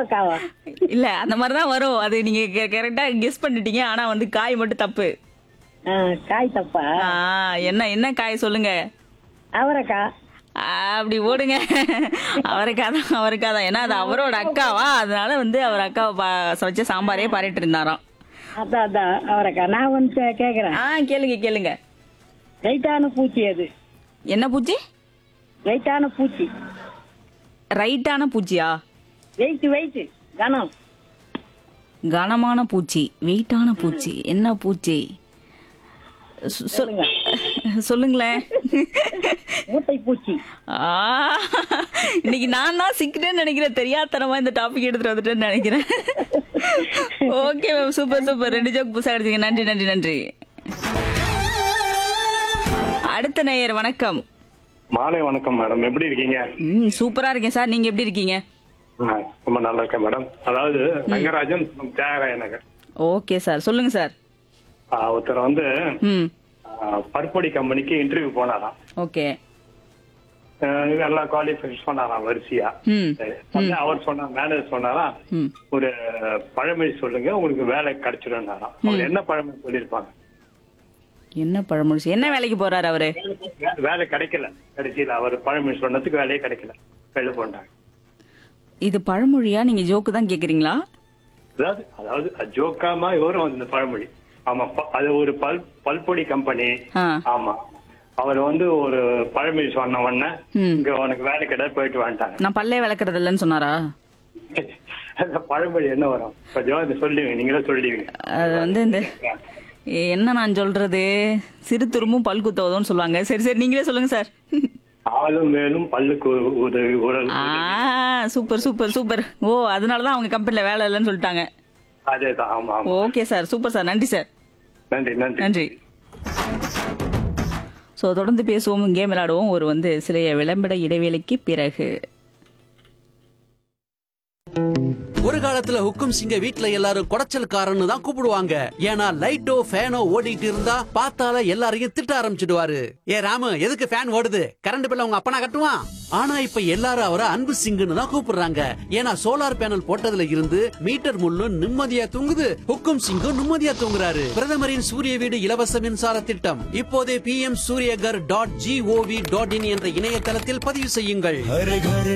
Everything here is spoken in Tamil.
பாவக்காவா இல்ல அந்த மாதிரி தான் வரும் அது நீங்க கரெக்டா கெஸ் பண்ணிட்டீங்க ஆனா வந்து காய் மட்டும் தப்பு ஆ, காய் தப்பா ஆ, என்ன என்ன காய் சொல்லுங்க அவரைக்காய் ஆ, அப்படி ஓடுங்க அவருக்காக தான் அவருக்காக தான் ஏன்னா அது அவரோட அக்காவா அதனால வந்து அவர் அக்காவை பா- வச்ச சாம்பாரே பாரிட்டு இருந்தாராம் அதான் அதான் அவரைக்காய் நான் வந்து கே- கேக்குறேன் ஆ கேளுங்க கேளுங்க ரைட்டான பூச்சி அது என்ன பூச்சி ரைட்டான பூச்சி ரைட்டான பூச்சியா வெயிட் வெயிட் கனம் கனமான பூச்சி வெயிட்டான பூச்சி என்ன பூச்சி சொ- சொ- சொல்லுங்களேன் மூட்டை பூச்சி ஆ, இன்னைக்கு நான் தான் சிக்கிட்டேன்னு நினைக்கிறேன் தெரியாதனமா இந்த டாபிக் எடுத்துட்டு வந்துட்டேன்னு நினைக்கிறேன் ஓகே மேம் சூப்பர் சூப்பர் ரெண்டு ஜோக் புதுசா எடுத்தீங்க நன்றி நன்றி நன்றி அடுத்த நேயர் வணக்கம் மாலை வணக்கம் மேடம் எப்படி இருக்கீங்க ம் சூப்பரா இருக்கேன் சார் நீங்க எப்படி இருக்கீங்க ஆ, ரொம்ப நல்லா இருக்கேன் மேடம் அதாவது ரங்கராஜன் தியாகராய நகர் ஓகே சார் சொல்லுங்க சார் ஆ, ஒருத்தர் வந்து ம் ஆ, பருப்பொடி கம்பெனிக்கு இன்டர்வியூ போனாராம் ஓகே ஆ, நல்லா குவாலிஃபை பண்ணாராம் வரிசையா ம் சரி. வந்து அவர் சொன்னா மேனேஜர் சொன்னாராம் ம் ஒரு பழமொழி சொல்லுங்க உங்களுக்கு வேலை கிடைச்சிடும்னாராம் அவர் என்ன பழமொழி சொல்லியிருப்பாங்க என்ன பழமொழி என்ன வேலைக்கு போறாரு அவரு வே- வேலை கிடைக்கல கடைசியில அவர் பழமொழி சொன்னதுக்கு வேலையே கிடைக்கல வெளில போண்டாங்க இது பழமொழியா நீங்க ஜோக்கு தான் கேக்குறீங்களா அதாவது அதாவது ஜோக்காமா வரும் அந்த பழமொழி ஆமா ப- அது ஒரு பல் பல்பொடி கம்பெனி ஆ ஆமா அவர் வந்து ஒரு பழமொழி சொன்ன உடனே ம். இங்க உனக்கு வேலை கிடையாது போயிட்டு வந்துட்டாங்க நான் பல்லே விளக்குறது இல்லைன்னு சொன்னாரா அந்த பழமொழி என்ன வரும் கொஞ்சம் அதை சொல்லுவீங்க நீங்களே சொல்லுவீங்க அது வந்து இந்த என்ன நான் சொல்றது சிறு துரும்பும் பல் குத்தவதும்னு சொல்லுவாங்க சரி சரி நீங்களே சொல்லுங்க சார் ஆளும் மேலும் பல்லுக்கு ஒரு- உதவி உரல் ஆ சூப்பர் சூப்பர் சூப்பர் ஓ அதனாலதான் அவங்க கம்பெனில வேலை இல்லைன்னு சொல்லிட்டாங்க அதேதான் ஆமா ஆமா ஓகே சார் சூப்பர் சார் நன்றி சார் நன்றி நன்றி நன்றி ஸோ தொடர்ந்து பேசுவோம் கேம் விளையாடுவோம் ஒரு வந்து சிலைய விளம்பர இடைவேளைக்கு பிறகு ஒரு காலத்துல ஹுக்கும் சிங்க வீட்ல எல்லாரும் குடைச்சல்காரன்னு தான் கூப்பிடுவாங்க ஏன்னா லைட்டோ ஃபேனோ ஓடிட்டு இருந்தா பார்த்தால எல்லாரையும் திட்ட ஆரம்பிச்சிடுவாரு ஏ ராமு எதுக்கு ஃபேன் ஓடுது கரண்ட் பில்ல உங்க அப்பனா கட்டுவான் ஆனா இப்ப எல்லாரும் அவரை அன்பு சிங்குன்னு தான் கூப்பிடுறாங்க ஏன்னா சோலார் பேனல் போட்டதுல இருந்து மீட்டர் முள்ளும் நிம்மதியா தூங்குது ஹுக்கும் சிங்கும் நிம்மதியா தூங்குறாரு பிரதமரின் சூரிய வீடு இலவச மின்சார திட்டம் இப்போதே P M Suryaghar dot GOV dot in என்ற இணையதளத்தில் பதிவு செய்யுங்கள்